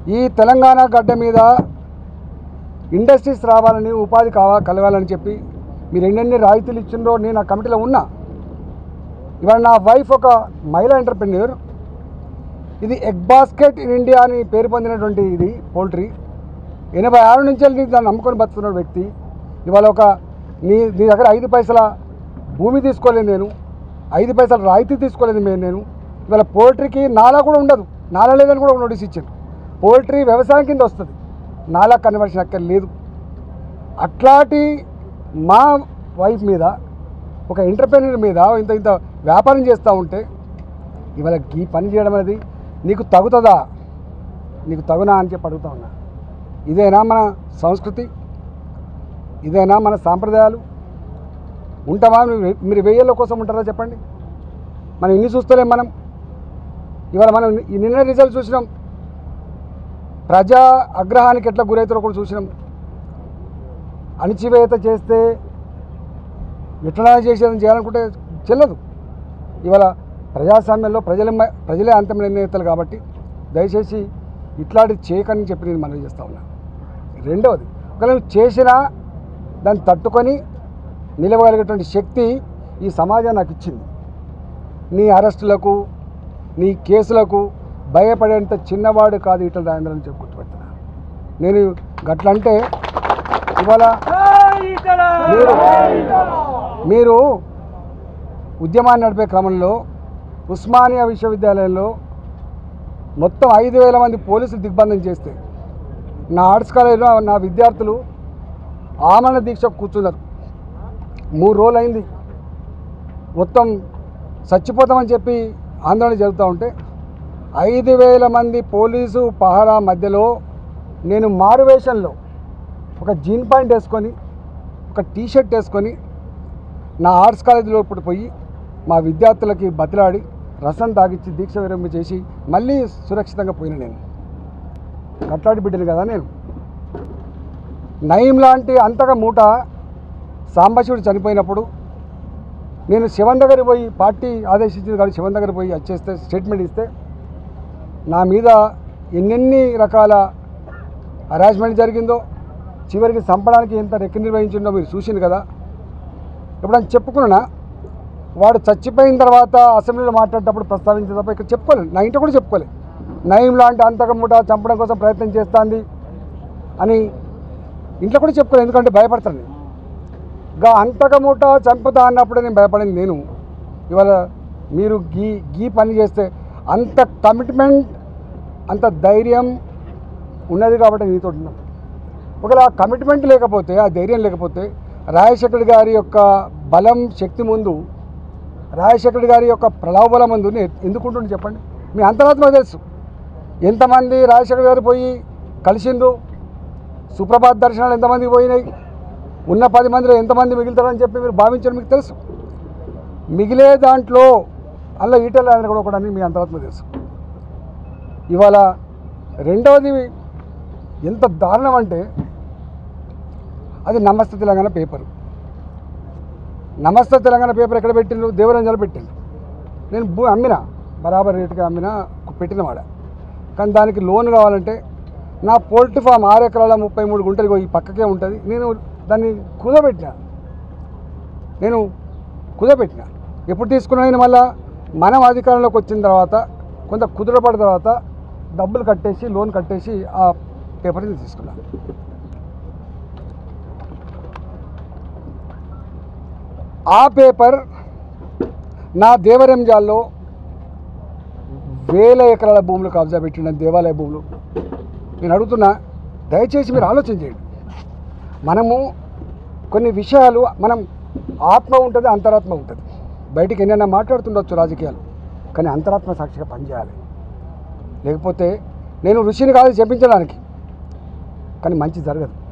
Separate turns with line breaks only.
ఈ తెలంగాణ గడ్డ మీద ఇండస్ట్రీస్ రావాలని ఉపాధి కావా కలగాలని చెప్పి మీరు ఎన్నెన్ని రాయితీలు ఇచ్చిండ్రో నేను ఆ కమిటీలో ఉన్నా ఇవాళ నా వైఫ్ ఒక మహిళా ఎంటర్ప్రెన్యూర్ ఇది ఎగ్ బాస్కెట్ ఇన్ ఇండియా అని పేరు పొందినటువంటి ఇది పోల్ట్రీ ఎనభై ఆరు నుంచి వెళ్ళి దాన్ని నమ్ముకొని బతుకున్న వ్యక్తి ఇవాళ ఒక నీ నీ దగ్గర ఐదు పైసల భూమి తీసుకోలేదు నేను ఐదు పైసల రాయితీ తీసుకోలేదు మేము నేను ఇవాళ పోల్ట్రీకి నాలా కూడా ఉండదు నాలా లేదని కూడా నోటీస్ ఇచ్చాను పోల్ట్రీ వ్యవసాయం కింద వస్తుంది నాలా కన్వర్షన్ అక్కడ లేదు అట్లాంటి మా వైఫ్ మీద ఒక ఎంటర్ప్రెన్యూర్ మీద ఇంత ఇంత వ్యాపారం చేస్తూ ఉంటే ఇవాళ ఈ పని చేయడం అనేది నీకు తగుతుందా నీకు తగునా అని చెప్పి అడుగుతా ఉన్నా ఇదేనా మన సంస్కృతి ఇదేనా మన సాంప్రదాయాలు ఉంటామా మీరు- మీరు వెయ్యేళ్ళ కోసం ఉంటారా చెప్పండి మనం ఇన్ని చూస్తలేం మనం ఇవాళ మనం ఈ నిన్న రిజల్ట్ చూసినాం ప్రజా అగ్రహానికి ఎట్లా గురవుతారో కూడా చూసినాం అణిచివేత చేస్తే ఎట్లా చేసేదని చేయాలనుకుంటే చెల్లదు ఇవాళ ప్రజాస్వామ్యంలో ప్రజల ప్రజలే అంతిమ నిర్ణేతలు కాబట్టి దయచేసి ఇట్లాంటిది చేయకని చెప్పి నేను మనవి చేస్తా ఉన్నా రెండవది ఒకవేళ నువ్వు చేసినా దాన్ని తట్టుకొని నిలవగలిగేటువంటి శక్తి ఈ సమాజం నాకు ఇచ్చింది నీ అరెస్టులకు నీ కేసులకు భయపడేంత చిన్నవాడు కాదు ఇట్లా రాజేంద్ర అని చెప్పి గుర్తుపెడుతున్నా నేను గట్లంటే ఇవాళ మీరు మీరు ఉద్యమాన్ని నడిపే క్రమంలో ఉస్మానియా విశ్వవిద్యాలయంలో మొత్తం ఐదు వేల మంది పోలీసులు దిగ్బంధం చేస్తే నా ఆర్ట్స్ కాలేజీలో నా విద్యార్థులు ఆమరణ దీక్ష కూర్చున్నారు మూడు రోజులు అయింది మొత్తం చచ్చిపోతామని చెప్పి ఆందోళన జరుగుతూ ఉంటే ఐదు వేల మంది పోలీసు పహారా మధ్యలో నేను మారువేషంలో ఒక జీన్ పాయింట్ వేసుకొని ఒక టీ షర్ట్ వేసుకొని నా ఆర్ట్స్ కాలేజీలో ఇప్పుడు పోయి మా విద్యార్థులకి బతిలాడి రసం తాగిచ్చి దీక్ష విరమణ చేసి మళ్ళీ సురక్షితంగా పోయిన నేను కట్లాడి బిడ్డను కదా నేను నయం లాంటి అంతగా మూట సాంబశివుడు చనిపోయినప్పుడు నేను శివన్ దగ్గర పోయి పార్టీ ఆదేశించింది కాబట్టి శివన్ దగ్గర పోయి వచ్చేస్తే స్టేట్మెంట్ ఇస్తే నా మీద ఎన్నెన్ని రకాల హరాస్మెంట్ జరిగిందో చివరికి చంపడానికి ఎంత రెక్కి నిర్వహించిందో మీరు చూసింది కదా ఎప్పుడైనా చెప్పుకున్నా వాడు చచ్చిపోయిన తర్వాత అసెంబ్లీలో మాట్లాడేటప్పుడు ప్రస్తావించే తప్ప ఇక్కడ చెప్పుకోలేదు నా ఇంట్లో కూడా చెప్పుకోలేదు నయం లాంటి అంతకముట చంపడం కోసం ప్రయత్నం చేస్తాంది అని ఇంట్లో కూడా చెప్పుకోలేదు ఎందుకంటే భయపడతాను నేను గా అంతకముట చంపుతా అన్నప్పుడు నేను భయపడింది నేను ఇవాళ మీరు గీ గీ పని చేస్తే అంత కమిట్మెంట్ అంత ధైర్యం ఉన్నది కాబట్టి నీతో ఉన్నాం ఒకవేళ ఆ కమిట్మెంట్ లేకపోతే ఆ ధైర్యం లేకపోతే రాజశేఖర్ గారి యొక్క బలం శక్తి ముందు రాజశేఖర్ గారి యొక్క ప్రలాభబలం ముందు నేను ఎందుకు ఉంటుంది చెప్పండి మీ అంతరాత్మ తెలుసు ఎంతమంది రాజశేఖర్ గారు పోయి కలిసిండ్రు సుప్రభాత్ దర్శనాలు ఎంతమంది పోయినాయి ఉన్న పది మందిలో ఎంతమంది మిగులుతారని చెప్పి మీరు భావించారు మీకు తెలుసు మిగిలే దాంట్లో అలా ఈటల ఆయన కూడా ఒకడని మీ అంతరాత్మ తెలుసు ఇవాళ రెండవది ఎంత దారుణం అంటే అది నమస్తే తెలంగాణ పేపరు నమస్తే తెలంగాణ పేపర్ ఎక్కడ పెట్టిండ్రు దేవరంజాలు పెట్టిండ్రు నేను భూ అమ్మిన బరాబర్ రేటుగా అమ్మిన పెట్టిన వాడ కానీ దానికి లోన్ కావాలంటే నా పోల్ట్రీ ఫామ్ ఆరు ఎకరాల ముప్పై మూడు గుంటలు ఈ పక్కకే ఉంటుంది నేను దాన్ని కుదబెట్టిన నేను కుదబెట్టిన ఎప్పుడు తీసుకున్నా నేను మళ్ళా మనం అధికారంలోకి వచ్చిన తర్వాత కొంత కుదురపడిన తర్వాత డబ్బులు కట్టేసి లోన్ కట్టేసి ఆ పేపర్ని తీసుకున్నాను ఆ పేపర్ నా దేవరంజాల్లో వేల ఎకరాల భూములు కబ్జా పెట్టిన దేవాలయ భూములు నేను అడుగుతున్నా దయచేసి మీరు ఆలోచన చేయండి మనము కొన్ని విషయాలు మనం ఆత్మ ఉంటుంది అంతరాత్మ ఉంటుంది బయటికి ఎన్నైనా మాట్లాడుతుండొచ్చు రాజకీయాలు కానీ అంతరాత్మ సాక్షిగా పనిచేయాలి లేకపోతే నేను ఋషిని కాదు చెప్పించడానికి కానీ మంచి జరగదు